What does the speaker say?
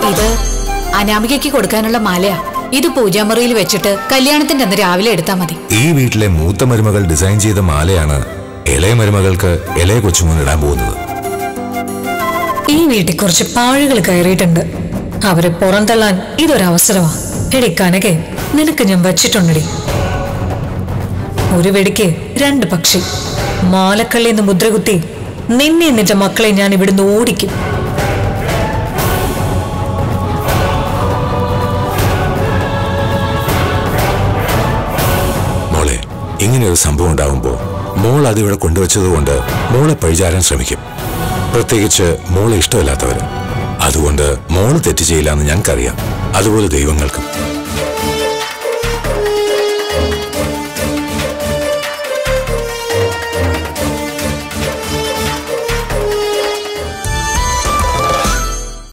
ഇത് അനാമികയ്ക്ക് കൊടുക്കാനുള്ള മാലയാ ഇത് പൂജാമുറിയിൽ വെച്ചിട്ട് കല്യാണത്തിന്റെ അന്ന് രാവിലെ എടുത്താ മതി ഈ വീട്ടിലെ മൂത്ത മരുമകൾ ഡിസൈൻ ചെയ്ത മാലയാണ് ഇളയ മരുമകൾക്ക് ഇളയ കൊച്ചുമോൻ ഇടാൻ പോകുന്നത് ഈ വീട്ടിൽ കുറച്ച് പാഴുകൾ കയറിയിട്ടുണ്ട് അവരെ പുറന്തള്ളാൻ ഇതൊരവസരമാ എടി കനകെ നിനക്ക് ഞാൻ വച്ചിട്ടുണ്ടടി ഒരു വെടിക്ക് രണ്ട് പക്ഷി മാലക്കള്ളിന്ന് മുദ്രകുത്തി നിന്നെ നിന്റെ മക്കളെ ഞാൻ ഇവിടുന്ന് ഓടിക്കും മോളെ ഇങ്ങനെ ഒരു സംഭവം ഉണ്ടാവുമ്പോൾ മോൾ അത് ഇവിടെ കൊണ്ടുവച്ചതുകൊണ്ട് മോളെ പഴിചാരാൻ ശ്രമിക്കും പ്രത്യേകിച്ച് മോളെ ഇഷ്ടമില്ലാത്തവര് അതുകൊണ്ട് മോള് തെറ്റ് ചെയ്യില്ല എന്ന് ഞങ്ങൾക്കറിയാം അതുപോലെ ദൈവങ്ങൾക്കും